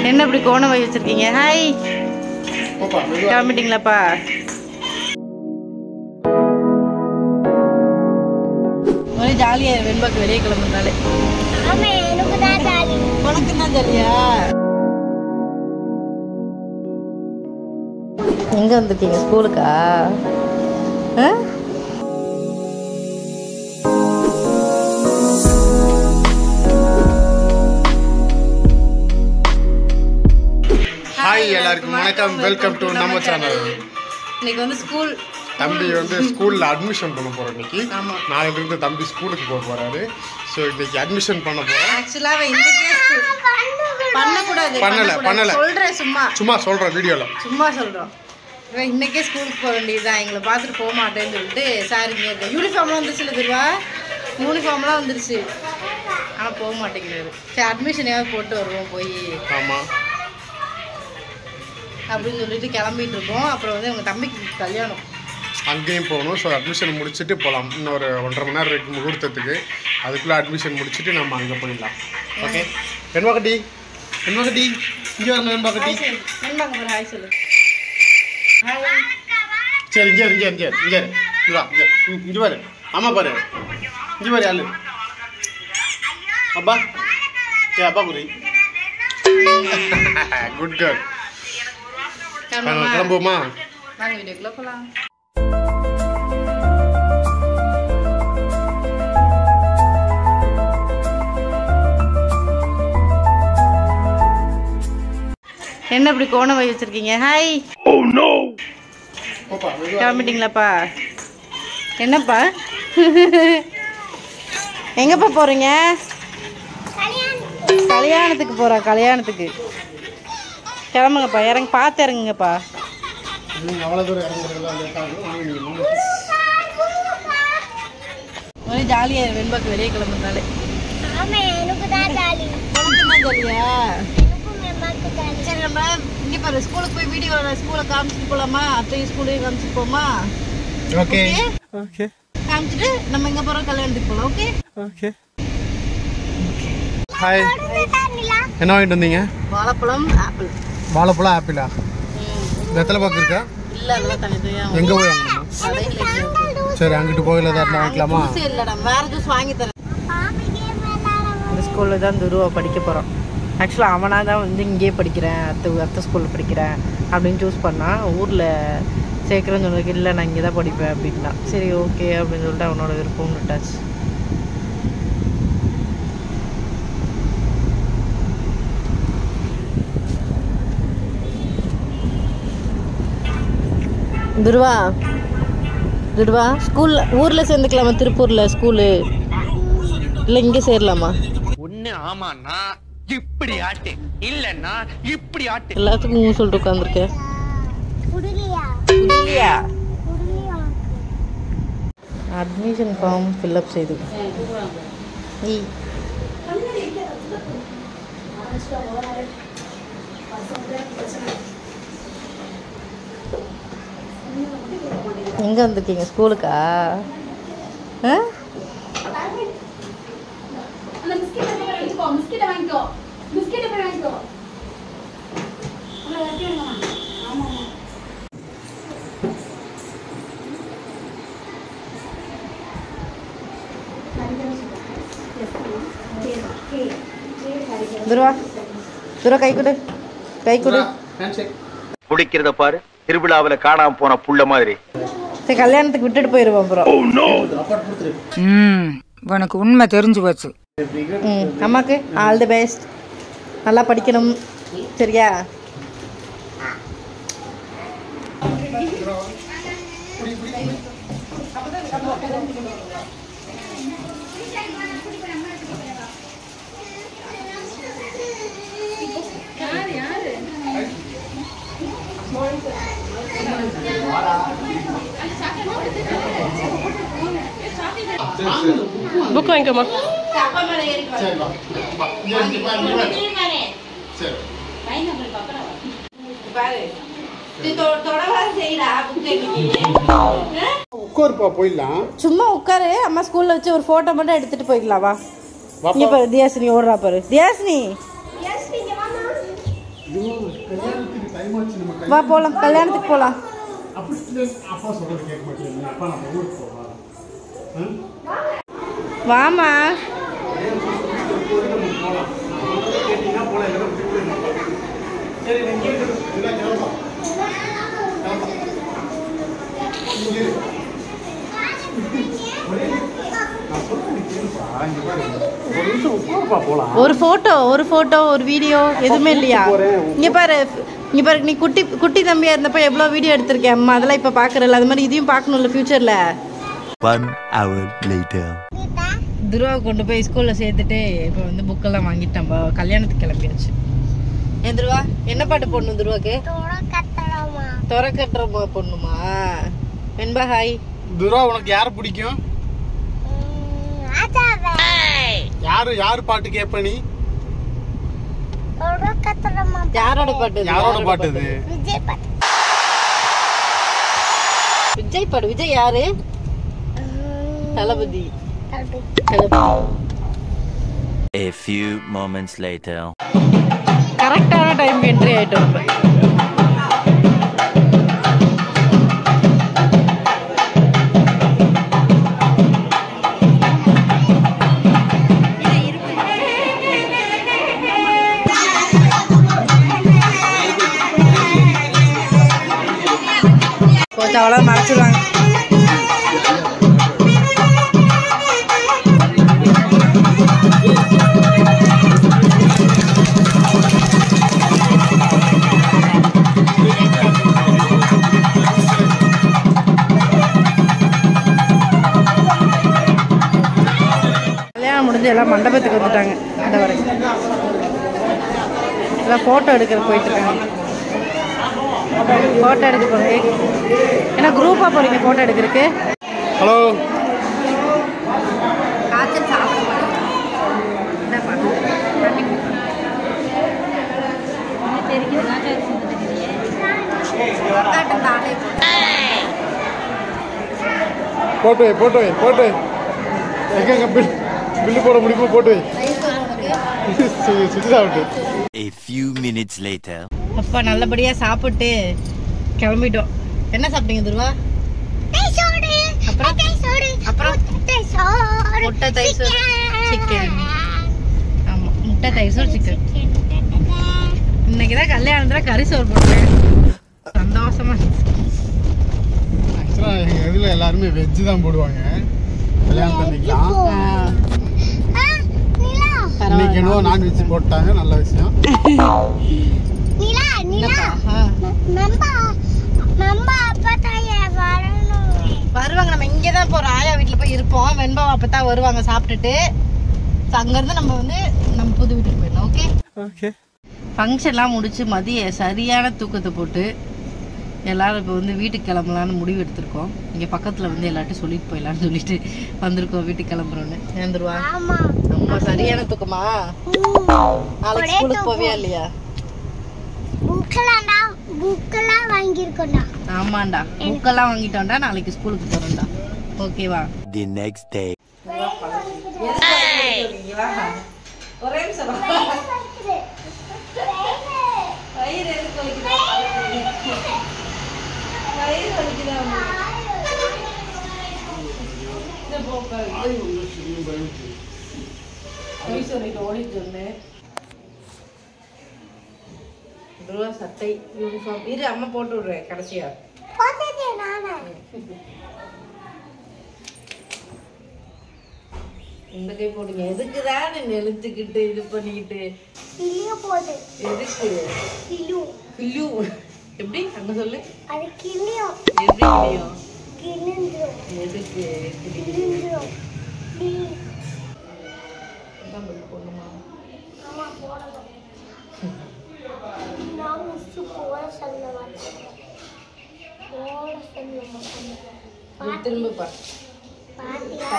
என்ன இப்படி கோணம் வை வச்சிருக்கீங்க ஹாய் போப்பா மெதுவா கிளம்பிட்டீங்களாப்பா ஒரே ஜாலியாக வெண்பாக்கு வெளியே கிளம்புனாலே ஆமா எனக்கு தான் ஜாலி உனக்கு தான் ஜாலியா எங்கே வந்திருக்கீங்க ஸ்கூலுக்கா ஆ ஹாய் எல்லாருக்கும் வணக்கம் வெல்கம் டு நம்ம சேனல் இன்னைக்கு வந்து ஸ்கூல் தம்பி வந்து ஸ்கூல்ல அட்மிஷன் பண்ண போறோம் இன்னைக்கு ஆமா. நாளைக்கு இருந்து தம்பி ஸ்கூலுக்கு போக போறாரு ஸோ இன்னைக்கு அட்மிஷன் பண்ண போறோம் ஆக்சுவலாக இன்னைக்கே ஸ்கூல் பண்ணக்கூடாது பண்ணல, பண்ணக்கூடாது. பண்ணல. சொல்றேன் சும்மா சும்மா சொல்றேன் வீடியோல சும்மா சொல்கிறோம் இவன் இன்னைக்கே ஸ்கூலுக்கு போக வேண்டியதுதான் எங்களை பார்த்துட்டு போக மாட்டேன்னு சொல்லிட்டு சார் இங்கே இருக்க யூனிஃபார்ம்லாம் வந்துருச்சுல திருவா யூனிஃபார்ம்லாம் வந்துருச்சு ஆனால் போக மாட்டேங்கிறாரு சரி அட்மிஷனையாவது போட்டு வருவோம் போய் ஆமா அப்படின்னு சொல்லிட்டு கிளம்பிட்டு இருக்கோம் அப்புறம் வந்து எங்கள் தம்பிக்கு கல்யாணம் அங்கேயும் போகணும் ஸோ அட்மிஷன் முடிச்சுட்டு போகலாம் இன்னும் ஒரு ஒன்றரை மணி நேரம் இருக்கு முகூர்த்தத்துக்கு அதுக்குள்ளே அட்மிஷன் முடிச்சுட்டு நம்ம அங்கே போயிடலாம் ஓகே வெண்பா கட்டி வெண்பா கட்டி இங்கே வரணும் வெண்பா கட்டி நண்பாங்க பாரு ஹாய் சொல்லு ஹாய் சரி இங்கே இரு, இங்கே இரு, இங்கே இரு, இங்கே இரு. இங்க வா இங்கே ம், இங்கே பாரு அம்மா பாரு இங்கே பாரு ஆளு அப்பா ஏ அப்பா குறி குட் கேர்ள் கிளம்புமா கிளம்புவோமா வாங்க வீடியோக்குள்ளே போகலாம் என்ன இப்படி கோணம் வை வச்சிருக்கீங்க ஹாய் போப்பா மெதுவா. கிளம்பிட்டீங்களாப்பா என்னப்பா எங்கப்பா போறீங்க கல்யாணத்துக்கு போறோம் கல்யாணத்துக்கு கிளம்புங்கப்பா இறங்க பார்த்து இறங்குங்கப்பா நீங்க அவ்வளோ தூரம் இறங்குறதெல்லாம் லேட் ஆகும் வாங்க நீங்க வாங்க. ஒரே ஜாலியாக வெண்பாக்கு வெளியே கிளம்புனாலே ஆமா எனக்கு தான் ஜாலி உனக்கு தான் ஜாலியா எனக்கும் மெம்மாக்கு ஜாலி சரி நம்ம இங்கே பாரு ஸ்கூலுக்கு போய் வீடியோ ஸ்கூலை காமிச்சிட்டு போகலாமா அத்தையும் ஸ்கூலையும் காமிச்சிட்டு போமா ஓகே ஓகே காமிச்சிட்டு நம்ம எங்கே போகிறோம் கல்யாணத்துக்கு போகலாம் ஓகே ஓகே ஹாய் என்ன வாங்கிட்டு வந்தீங்க வாழைப்பழம் ஆப்பிள் வாழைப்பழம் ஆப்பிளா வெத்தலை பாக்கு இருக்கா இல்லை அதெல்லாம் தனித்தனியாக எங்கே போய் வாங்கணுமா கடையில் சரி அங்கிட்டு போகல ஏதாவது வாங்கிக்கலாமா ஜூஸ் இல்லைடா வேற ஜூஸ் வாங்கி தரேன் இந்த ஸ்கூலில் தான் துருவா படிக்க போகிறோம் ஆக்சுவலாக அவனாக தான் வந்து இங்கேயே படிக்கிறேன் அத்தை அத்தை ஸ்கூலில் படிக்கிறேன் அப்படின்னு சூஸ் பண்ணான் ஊரில் சேர்க்குறேன்னு சொன்னதுக்கு இல்லை நான் இங்கே தான் படிப்பேன் அப்படின்னா சரி ஓகே அப்படின்னு சொல்லிட்டு அவனோட விருப்பம் விட்டாச்சு துருவா துருவா ஸ்கூலில் ஊரில் சேர்ந்துக்கலாமா திருப்பூரில் ஸ்கூலு இல்லை இங்கே சேரலாமா ஒண்ணு ஆமான்னா இப்படி ஆட்டு இல்லன்னா இப்படி ஆட்டு எல்லாத்துக்கும் ஊ சொல்லிட்டு உட்காந்துருக்கேன் குடுலியா இல்லையா குடுலியா அட்மிஷன் ஃபார்ம் ஃபில்அப் செய்து ஈ. எங்க வந்திருக்கீங்க ஸ்கூலுக்கா ஆ அந்த பிஸ்கெட்டை போய் வாங்கிக்கோ பிஸ்கெட்டை வாங்கிக்கோ பிஸ்கெட்டை போய் வாங்கிக்கோ அவ்வளோ வெட்டி வேணுமா ஆமாம் ஆமாம் துருவா துருவா கை கொடு கை கொடு குடிக்கிறத பாரு திருவிழாவுல காணாம போன புள்ள மாதிரி சரி கல்யாணத்துக்கு விட்டுட்டு போயிடுவோம் அப்புறம் ம் உனக்கு உண்மை தெரிஞ்சு போச்சு ம் அம்மாக்கு ஆல் தி பெஸ்ட் நல்லா படிக்கணும் சரியா புக் வாங்கிக்கோமா சரி வா வா இங்கே இங்கே பாரு இங்கே பாரு சரி பாரு தொடவாது செய்யடா உட்காருப்பா போயிடலாம் சும்மா உட்காரு அம்மா ஸ்கூல்ல வச்சு ஒரு போட்டோ மட்டும் எடுத்துட்டு போய்க்கலாம் வா வாப்பா. இங்க பாரு தியாசினி ஓடுறா பாரு தியாசினி ஐயோ, கல்யாணத்துக்கு டைம் ஆச்சு நம்ம வா போலாம் கல்யாணத்துக்கு போலாம் அப்படி இல்லை, அப்பா சொல்றது கேட்க மாட்டேன் அப்பா நம்ம ஊருக்கு போகலாம் ஆ? வாமா கேட்டீங்கன்னா போல எல்லாம் திட்டுவீங்க. சரி நீங்க இரு. எல்லாம் கிளம்பா கிளம்பா. இங்க இரு. ஒரே நான் சொல்றது கேளுப்பா. இங்க பாரு. ஒரு நிமிஷம் உட்காருப்பா போலாம் ஒரு போட்டோ ஒரு போட்டோ ஒரு வீடியோ எதுவுமே இல்லையா இங்க பாரு இங்க பாரு நீ குட்டி குட்டி தம்பியா இருந்தப்ப எவ்வளவு வீடியோ எடுத்திருக்கேன் அம்மா அதெல்லாம் இப்ப பாக்குறல அது மாதிரி இதையும் பார்க்கணும்ல ஃபியூச்சர்ல One hour later. துருவா கொண்டு போய் ஸ்கூல்ல சேர்த்துட்டு இப்போ வந்து புக்கெல்லாம் வாங்கிட்டு நம்ம கல்யாணத்துக்கு கிளம்பியாச்சு ஏன் துருவா என்ன பாட்டு போடணும் துருவாக்கு தோட கத்தலாமா துற கட்டுற பொண்ணுமா வெண்பா ஹாய் துரா உனக்கு யாரை பிடிக்கும் ஆச்சாவே யாரு யாரு பாட்டு கேட்ப நீ தோட கத்தலாமா யாரோட பாட்டு இது? யாரோட பாட்டு இது விஜய் பாட்டு விஜய் பாடு விஜய் யாரு Thalapathy Thalapathy Thalapathy A few moments later. கரெக்டான டைம் என்ட்ரி ஆயிட்டோம் நம்ம கொஞ்சம் அவ்வளோ மறைச்சிருவாங்க கல்யாணம் முடிஞ்சு எல்லாம் மண்டபத்துக்கு வந்துட்டாங்க அந்த வரை எல்லாம் ஃபோட்டோ எடுக்கிற போயிட்டு இருக்காங்க ஃபோட்டோ எடுக்க போகிறேன் ஏன்னா குரூப்பாக போகிறீங்க ஃபோட்டோ எடுக்கிறதுக்கு ஹலோ காய்ச்சல் சாப்பிட மாட்டேன் என்ன பண்ணுறது தண்ணி தானே போட்டு வை போட்டு வை போட்டு வை எங்க பில் பில்லு போட முடியுமோ போட்டு வை சுற்றி விட்டு A few minutes later. அப்பா நல்லபடியாக சாப்பிட்டு கிளம்பிட்டோம் என்ன சாப்பிட்டீங்க துருவா டேய் சோடு அப்புறம்? டேய் சோடு அப்புறம்? டேய் சோடு முட்டை தயிர் சோறு, சிக்கன். ஆமாம் முட்டை தயிர் சோறு சிக்கன் இன்னைக்கு தான் கல்யாணத்தில் கறி சோறு போட்டேன் சந்தோஷமா ஆக்சுவலாக எங்கள் இதில் எல்லாருமே வெஜ்ஜு தான் போடுவாங்க கல்யாணம் பண்ணிக்கலாம் ஆ நிலா இன்னைக்கு என்னவோ நான்வெஜ் போட்டாங்க நல்ல விஷயம் நிலா நிலா ஆ. நம்பா நம்பா அப்பதாயே வரணும் வருவாங்க நம்ம இங்கே தான் போகிறோம் ஆயா வீட்டில் போய் இருப்போம் வெண்பாவை அப்போ தான் வருவாங்க சாப்பிட்டுட்டு ஸோ அங்கேருந்து நம்ம வந்து நம்ம புது வீட்டுக்கு போயிடலாம் ஓகே ஓகே ஃபங்க்ஷன்லாம் முடிச்சு மதிய சரியான தூக்கத்தை போட்டு எல்லாரும் இப்போ வந்து வீட்டுக்கு கிளம்பலான்னு முடிவு எடுத்திருக்கோம் இங்கே பக்கத்தில் வந்து எல்லார்ட்டும் சொல்லிட்டு போயிடலான்னு சொல்லிட்டு வந்திருக்கோம் வீட்டுக்கு கிளம்புறோன்னு நேர்ந்துருவா ஆமா அம்மா சரியான தூக்கமா நாளைக்கு ஸ்கூலுக்கு போவியா இல்லையா புக்கலாம்டா புக்கெல்லாம் வாங்கியிருக்கோம்டா ஆமாண்டா புக்கெல்லாம் வாங்கிட்டோம்டா நாளைக்கு ஸ்கூலுக்கு போகிறோம்டா ஓகேவா The next day. ஒரே நிமிஷம் வயிறு எதுக்கு வலிக்குதா வயிறு வலிக்குதா இந்த போக்கா பொய் சொல்லிட்டு ஓடிட்டு இருந்தேன் துருவா சட்டை யூனிஃபார்ம் இரு அம்மா போட்டு விடுறேன் கடைசியா பார்த்ததே நானே இந்த கை போடுங்க எதுக்குதான் நீ எழுத்துக்கிட்டு இது பண்ணிக்கிட்டு கிளிய போகுது எதுக்கு கிளு கில்லு எப்படி அங்க சொல்லு அது கிளியும் எப்படி இல்லையோ கிழிஞ்சிரும் எதுக்கு கிழிஞ்சிரும் கிளி அதான் பதில் பொண்ணுமா ஆமா போடணும் நான் மிஸ் போட சொல்ல மாட்டேன் போட சொல்ல மாட்டேன் நீ திரும்ப பாரு பாத்தியா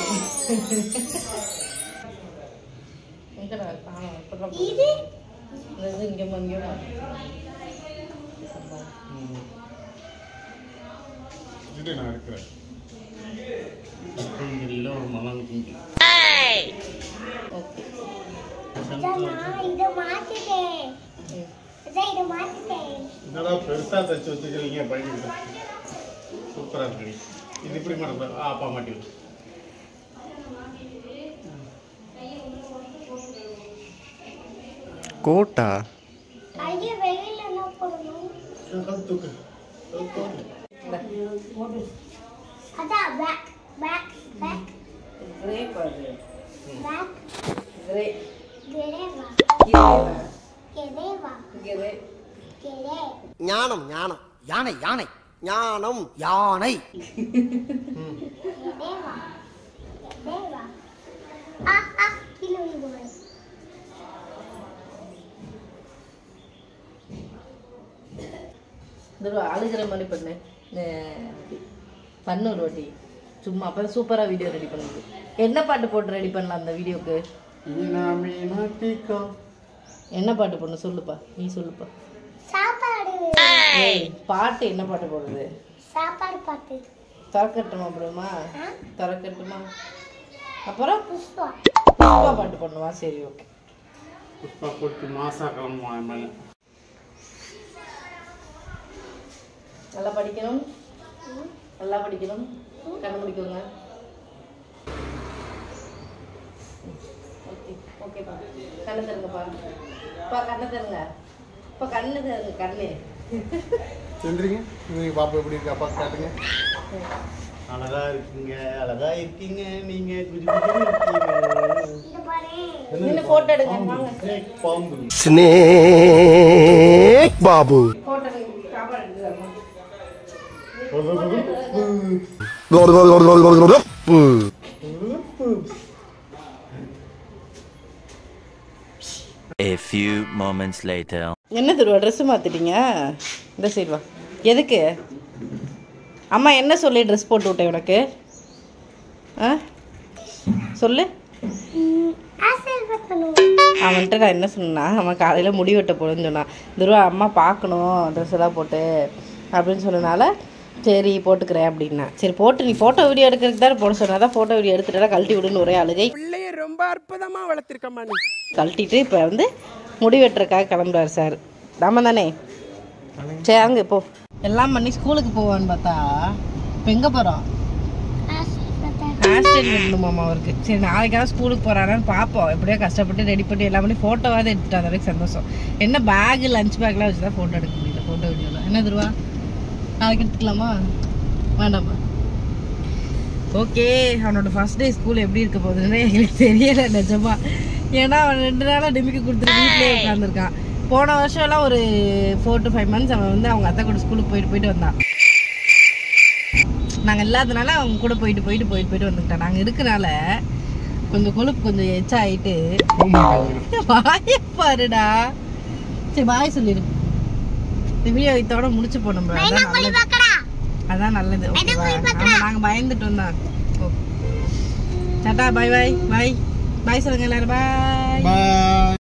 எங்கடா காணோம் இப்பதான் இது இந்த இது இங்கே இங்கே இது நான் இருக்கிறேன் இல்லை ஒரு மலம் ஓகே இதை நான் இதை மாத்திட்டேன் ம் இதை என்னடா பெருசா தச்சு வச்சுக்கிறீங்க பையனுக்கு சூப்பரா இருக்கு இது இப்படி மேடம் ஆ அப்பா மாட்டி விடு. கோட்டா ஐயோ வெயில என்ன போடணும் தூக்கு அதான் பேக் பேக் பேக் கிரே பாரு பேக் கிரே கெரேவா கெரேவா கிரே கெரே ஞானம் ஞானம் யானை யானை ஞானம் யானை கெரேவா கெரேவா ஆ ஆ கீழே விழுந்து துருவா அழுகிற மாதிரி பண்ணு அஹ் பண்ணு ஒரு வாட்டி சும்மா அப்போ சூப்பராக வீடியோ ரெடி பண்ணுது என்ன பாட்டு போட்டு ரெடி பண்ணலாம் அந்த வீடியோக்கு மீனா மீனா டீக்கா என்ன பாட்டு பண்ணு சொல்லுப்பா நீ சொல்லுப்பா சாப்பாடு ஏய் பாட்டு என்ன பாட்டு போடுறது சாப்பாடு பாட்டு திறக்கட்டுமா அப்புறமா திறக்கட்டுமா அப்புறம் புஷ்பா புஷ்பா பாட்டு பண்ணுவா சரி ஓகே புஷ்பா போட்டு மாசா கிளம்புவான் என் மேலே நல்லா படிக்கணும் நல்லா படிக்கணும் கண்ணு முடிக்கணுங்க ஓகே ஓகேப்பா கண்ணு தருங்கப்பா அப்பா கண்ணு தருங்க அப்பா கண்ணு தருங்க கண்ணு சென்றீங்க நீங்க பாப்பா எப்படி இருக்கு அப்பா காட்டுங்க அழகா இருக்கீங்க அழகா இருக்கீங்க நீங்க குஜி குஜின்னு இருக்கீங்க இது பாரு நின்று ஃபோட்டோ எடுங்க வாங்க Snake பாம்பு ஸ்னேக் பாபு ஃபோட்டோ எடுங்க சாப்பாடு எடுத்துக்கோங்க A few moments later. என்ன திருவா ட்ரெஸ் மாற்றிட்டீங்க இந்த சைடு வா எதுக்கு அம்மா என்ன சொல்லி ட்ரெஸ் போட்டு விட்டேன் உனக்கு ஆ சொல்லு ஆசல் பத்தணும் அவன்கிட்ட நான் என்ன சொன்னேன்னா அவன் காலையில் முடி வெட்ட போடுன்னு சொன்னான் துருவா அம்மா பார்க்கணும் ட்ரெஸ் எல்லாம் போட்டு அப்படின்னு சொன்னனால சரி போட்டுக்கிறேன் அப்படின்னா சரி போட்டு நீ ஃபோட்டோ வீடியோ எடுக்கிறதுக்கு தானே போட சொன்னா தான் ஃபோட்டோ வீடியோ எடுத்துட்டா கழட்டி விடுன்னு ஒரே அழுகை பிள்ளைய ரொம்ப அற்புதமா வளர்த்திருக்கம்மா நீ கழட்டிட்டு இப்போ வந்து முடி வெட்டுறக்காக கிளம்புறாரு சார் நாம தானே சரி அங்கே போ எல்லாம் பண்ணி ஸ்கூலுக்கு போவான்னு பார்த்தா இப்போ எங்கே போகிறோம் ஆசல் பத்தணும் ஹேர் ஸ்டைல் பண்ணணுமாம்மா அவருக்கு சரி நாளைக்காவது ஸ்கூலுக்கு போகிறானான்னு பார்ப்போம் எப்படியோ கஷ்டப்பட்டு ரெடி பண்ணி எல்லாம் பண்ணி ஃபோட்டோவாவது எடுத்துட்டு அந்த வரைக்கும் சந்தோஷம் என்ன பேகு லஞ்ச் பேக்லாம் வச்சு தான் ஃபோட்டோ எடுக்க முடியல ஃபோட்டோ வீடியோவில் என்ன தருவா நாளைக்கு எடுத்துக்கலாமா வேண்டாமா ஓகே அவனோட ஃபர்ஸ்ட் டே ஸ்கூல் எப்படி இருக்க போகுதுன்னு எங்களுக்கு தெரியல நிஜமா ஏன்னா அவன் ரெண்டு நாளாக டிமிக்கி கொடுத்துட்டு வீட்டிலே உட்காந்துருக்கான் போன வருஷம்லாம் ஒரு ஃபோர் டு ஃபைவ் மந்த்ஸ் அவன் வந்து அவங்க அத்தை கூட ஸ்கூலுக்கு போயிட்டு போயிட்டு வந்தான் நாங்கள் இல்லாதனால அவங்க கூட போயிட்டு போயிட்டு போயிட்டு போயிட்டு வந்துக்கிட்டோம் நாங்கள் இருக்கனால கொஞ்சம் கொழுப்பு கொஞ்சம் எச்சா ஆயிட்டு வாய பாருடா சரி பாய் சொல்லிடு இந்த வீடியோ இதோட முடிச்சு போனோம் bro. அதான் நல்லது அதான் நல்லது ஓகேவா ஆமா நாங்க பயந்துட்டோம் தான் டாட்டா பாய் பாய் பாய் பாய் சொல்லுங்க எல்லாரும் பாய் பாய்